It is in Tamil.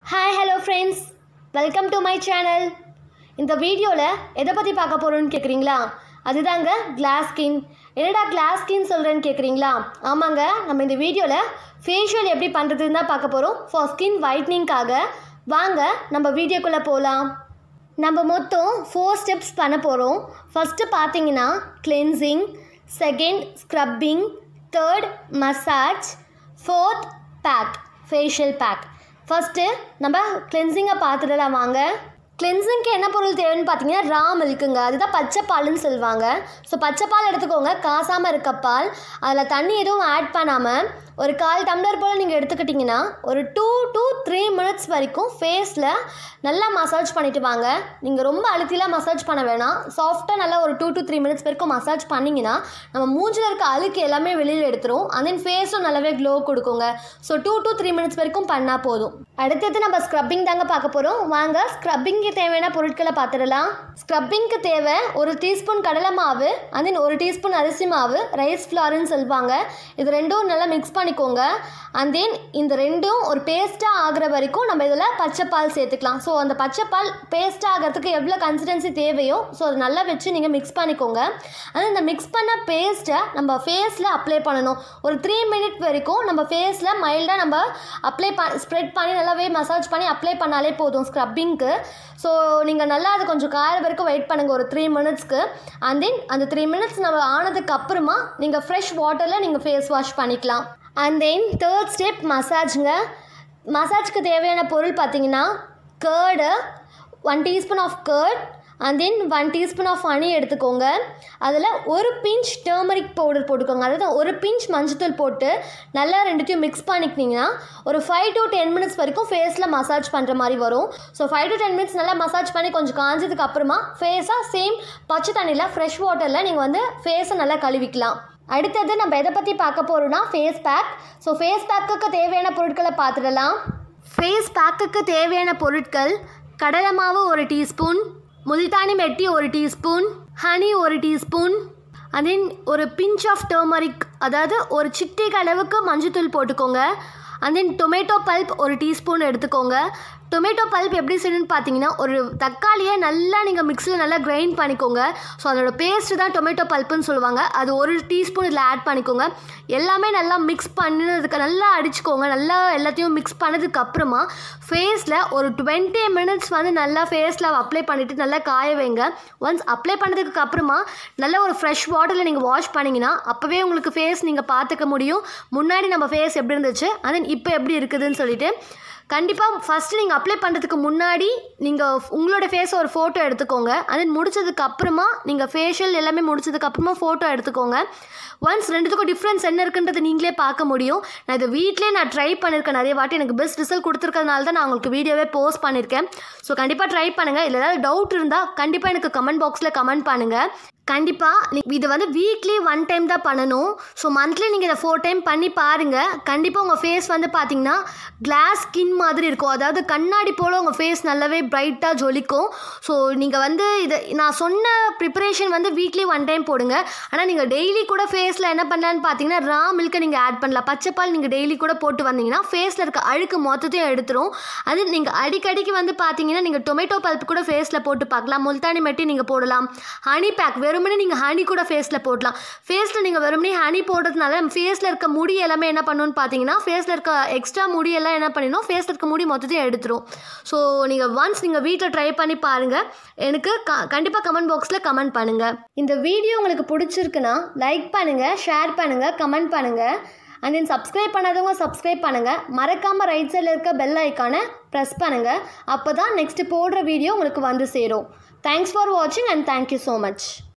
hi hello friends welcome to my channel இந்த வீடியோவில் எதை பற்றி பார்க்க போகிறோன்னு கேட்குறீங்களா அதுதாங்க கிளாஸ் ஸ்கின் என்னடா கிளாஸ் ஸ்கின் சொல்கிறேன்னு கேட்குறீங்களா ஆமாங்க நம்ம இந்த வீடியோவில் ஃபேஷியல் எப்படி பண்ணுறதுன்னு தான் பார்க்க போகிறோம் ஃபார் ஸ்கின் ஒயிட்னிங்காக வாங்க நம்ம வீடியோக்குள்ளே போகலாம் நம்ம மொத்தம் ஃபோர் ஸ்டெப்ஸ் பண்ண போகிறோம் ஃபஸ்ட்டு பார்த்தீங்கன்னா cleansing second scrubbing third massage fourth pack facial pack first நம்ம கிளென்சிங்கை பார்த்துடலாம் வாங்க கிளென்சிங்க்கு என்ன பொருள் தேவைன்னு பார்த்தீங்கன்னா ரா மில்க்குங்க அதுதான் பச்சை பால்னு சொல்லுவாங்க ஸோ பச்சை பால் எடுத்துக்கோங்க காசாமல் இருக்க பால் அதில் தண்ணி எதுவும் ஆட் பண்ணாமல் ஒரு கால் டம்ளர் போல் நீங்கள் எடுத்துக்கிட்டிங்கன்னா ஒரு டூ டு த்ரீ மினிட்ஸ் வரைக்கும் ஃபேஸில் நல்லா மசாஜ் பண்ணிட்டு வாங்க நீங்கள் ரொம்ப அழுத்திலாம் மசாஜ் பண்ண வேணாம் சாஃப்டாக நல்லா ஒரு டூ டு த்ரீ மினிட்ஸ் வரைக்கும் மசாஜ் பண்ணிங்கன்னா நம்ம மூஞ்சில் இருக்க அழுக்கு எல்லாமே வெளியில் எடுத்துரும் and then ஃபேஸும் நல்லாவே க்ளோ கொடுக்குங்க so two to three minutes வரைக்கும் பண்ணால் போதும் அடுத்தது நம்ம ஸ்க்ரப்பிங் தாங்க பார்க்க போகிறோம் வாங்க ஸ்க்ரப்பிங்க்கு தேவையான பொருட்களை பார்த்துடலாம் ஸ்க்ரப்பிங்க்கு தேவை ஒரு டீஸ்பூன் கடலை மாவு and then ஒரு டீஸ்பூன் அரிசி மாவு ரைஸ் ஃப்ளார்னு சொல்லுவாங்க இது ரெண்டும் நல்லா மிக்ஸ் பண்ணிக்கோங்க அண்ட் தென் இந்த ரெண்டும் ஒரு பேஸ்ட்டாக ஆகிற வரைக்கும் நம்ம இதில் பச்சைப்பால் சேர்த்துக்கலாம் ஸோ அந்த பச்சைப்பால் பேஸ்ட் ஆகிறதுக்கு எவ்வளோ கன்சிஸ்டன்சி தேவையோ ஸோ அதை நல்லா வச்சு நீங்கள் மிக்ஸ் பண்ணிக்கோங்க அது இந்த மிக்ஸ் பண்ண பேஸ்ட்டை நம்ம ஃபேஸில் அப்ளை பண்ணணும் ஒரு த்ரீ மினிட் வரைக்கும் நம்ம ஃபேஸில் மைல்டாக நம்ம அப்ளை ப ஸ்ப்ரெட் பண்ணி நல்லாவே மசாஜ் பண்ணி அப்ளை பண்ணாலே போதும் ஸ்க்ரப்பிங்க்கு ஸோ நீங்கள் நல்லா அது கொஞ்சம் காய வரைக்கும் வெயிட் பண்ணுங்கள் ஒரு த்ரீ மினிட்ஸ்க்கு அண்ட் தென் அந்த த்ரீ மினிட்ஸ் நம்ம ஆனதுக்கு அப்புறமா நீங்கள் ஃப்ரெஷ் வாட்டரில் நீங்கள் ஃபேஸ் வாஷ் பண்ணிக்கலாம் அண்ட் தென் தேர்ட் ஸ்டெப் மசாஜுங்க மசாஜ்க்கு தேவையான பொருள் பார்த்தீங்கன்னா curd one teaspoon of curd and then one teaspoon of honey எடுத்துக்கோங்க அதில் ஒரு பிஞ்ச் டர்மரிக் பவுடர் போட்டுக்கோங்க அதாவது ஒரு பிஞ்ச் மஞ்சத்தூள் போட்டு நல்லா ரெண்டுத்தையும் மிக்ஸ் பண்ணிக்கிட்டிங்கன்னா ஒரு ஃபைவ் டு டென் மினிட்ஸ் வரைக்கும் ஃபேஸில் மசாஜ் பண்ணுற மாதிரி வரும் so five to ten minutes நல்லா மசாஜ் பண்ணி கொஞ்சம் காஞ்சதுக்கு அப்புறமா ஃபேஸாக சேம் பச்சை தண்ணியில் ஃப்ரெஷ் வாட்டரில் நீங்கள் வந்து ஃபேஸை நல்லா கழுவிக்கலாம் அடுத்தது நம்ம எதை பற்றி பார்க்க போகிறோம்னா ஃபேஸ் பேக் ஸோ ஃபேஸ் பேக்குக்கு தேவையான பொருட்களை பார்த்துடலாம் ஃபேஸ் பேக்குக்கு தேவையான பொருட்கள் கடலை மாவு ஒரு டீஸ்பூன் முல்தானி மெட்டி ஒரு டீஸ்பூன் ஹனி ஒரு டீஸ்பூன் and then ஒரு பிஞ்ச் ஆஃப் டர்மரிக் அதாவது ஒரு சிட்டிக்கு அளவுக்கு மஞ்சத்தூள் போட்டுக்கோங்க and then டொமேட்டோ பல்ப் ஒரு டீஸ்பூன் எடுத்துக்கோங்க டொமேட்டோ பல்ப் எப்படி செய்யணும்னு பார்த்தீங்கன்னா ஒரு தக்காளியை நல்லா நீங்கள் மிக்ஸியில் நல்லா கிரைண்ட் பண்ணிக்கோங்க ஸோ அதோட பேஸ்ட் தான் டொமேட்டோ பல்ப்புன்னு சொல்லுவாங்க அது ஒரு டீஸ்பூன் இதில் ஆட் பண்ணிக்கோங்க எல்லாமே நல்லா மிக்ஸ் பண்ணதுக்கு நல்லா அடிச்சுக்கோங்க நல்லா எல்லாத்தையும் மிக்ஸ் பண்ணதுக்கு அப்புறமா ஃபேஸில் ஒரு டுவெண்ட்டி மினிட்ஸ் வந்து நல்லா ஃபேஸில் அப்ளை பண்ணிவிட்டு நல்லா காய வைங்க ஒன்ஸ் அப்ளை பண்ணதுக்கு அப்புறமா நல்ல ஒரு ஃப்ரெஷ் வாட்டரில் நீங்கள் வாஷ் பண்ணிங்கன்னா அப்போவே உங்களுக்கு ஃபேஸ் நீங்கள் பார்த்துக்க முடியும் முன்னாடி நம்ம ஃபேஸ் எப்படி இருந்துச்சு and இப்போ எப்படி இருக்குதுன்னு சொல்லிட்டு கண்டிப்பாக ஃபஸ்ட்டு நீங்கள் அப்ளை பண்ணுறதுக்கு முன்னாடி நீங்கள் உங்களோட ஃபேஸை ஒரு ஃபோட்டோ எடுத்துக்கோங்க அது முடிச்சதுக்கு அப்புறமா நீங்கள் ஃபேஷியல் எல்லாமே முடிச்சதுக்கு அப்புறமா ஃபோட்டோ எடுத்துக்கோங்க ஒன்ஸ் ரெண்டுத்துக்கும் டிஃப்ரென்ஸ் என்ன இருக்குன்றது நீங்களே பார்க்க முடியும் நான் இதை வீட்டிலே நான் ட்ரை பண்ணியிருக்கேன் நிறைய வாட்டி எனக்கு பெஸ்ட் ரிசல்ட் கொடுத்துருக்கறதுனால தான் நான் உங்களுக்கு வீடியோவே போஸ்ட் பண்ணியிருக்கேன் ஸோ கண்டிப்பாக ட்ரை பண்ணுங்கள் இல்லை ஏதாவது டவுட் இருந்தால் கண்டிப்பாக எனக்கு கமெண்ட் பாக்ஸில் கமெண்ட் பண்ணுங்கள் கண்டிப்பாக இது வந்து வீக்லி ஒன் டைம் தான் பண்ணணும் ஸோ மந்த்லி நீங்கள் இதை ஃபோர் டைம் பண்ணி பாருங்கள் கண்டிப்பாக உங்கள் ஃபேஸ் வந்து பார்த்தீங்கன்னா கிளாஸ் ஸ்கின் மாதிரி இருக்கும் அதாவது கண்ணாடி போல் உங்கள் ஃபேஸ் நல்லாவே பிரைட்டாக ஜொலிக்கும் ஸோ நீங்கள் வந்து இதை நான் சொன்ன ப்ரிப்பரேஷன் வந்து வீக்லி ஒன் டைம் போடுங்க ஆனால் நீங்கள் டெய்லி கூட ஃபேஸில் என்ன பண்ணலான்னு பார்த்தீங்கன்னா ரா மில்கை நீங்கள் ஆட் பண்ணலாம் பச்சைப்பால் நீங்கள் டெய்லி கூட போட்டு வந்தீங்கன்னா ஃபேஸில் இருக்க அழுக்கு மொத்தத்தையும் எடுத்துரும் அது நீங்கள் அடிக்கடிக்கு வந்து பார்த்தீங்கன்னா நீங்கள் டொமேட்டோ பல்ப் கூட ஃபேஸில் போட்டு பார்க்கலாம் முல்தானி மெட்டி நீங்கள் போடலாம் ஹனி பேக் வெறுமனே நீங்கள் ஹனி கூட ஃபேஸில் போடலாம் ஃபேஸில் நீங்கள் வெறுமனே ஹனி போடுறதுனால ஃபேஸில் இருக்க முடி எல்லாமே என்ன பண்ணணும்னு பார்த்தீங்கன்னா ஃபேஸில் இருக்க எக்ஸ்ட்ரா முடி எல்லாம் என்ன பண்ணிடணும் ஃபேஸில் இருக்க முடி மொத்தத்தையும் எடுத்துரும் ஸோ நீங்கள் ஒன்ஸ் நீங்கள் வீட்டில் ட்ரை பண்ணி பாருங்கள் எனக்கு க கண்டிப்பாக கமெண்ட் பாக்ஸில் கமெண்ட் பண்ணுங்கள் இந்த வீடியோ உங்களுக்கு பிடிச்சிருக்குன்னா லைக் பண்ணுங்கள் ஷேர் பண்ணுங்கள் கமெண்ட் பண்ணுங்கள் அண்ட் தென் சப்ஸ்கிரைப் பண்ணாதவங்க சப்ஸ்கிரைப் பண்ணுங்கள் மறக்காமல் ரைட் சைடில் இருக்க பெல் ஐக்கானை ப்ரெஸ் பண்ணுங்கள் அப்போ தான் நெக்ஸ்ட்டு போடுற வீடியோ உங்களுக்கு வந்து சேரும் தேங்க்ஸ் ஃபார் வாட்சிங் அண்ட் தேங்க்யூ ஸோ மச்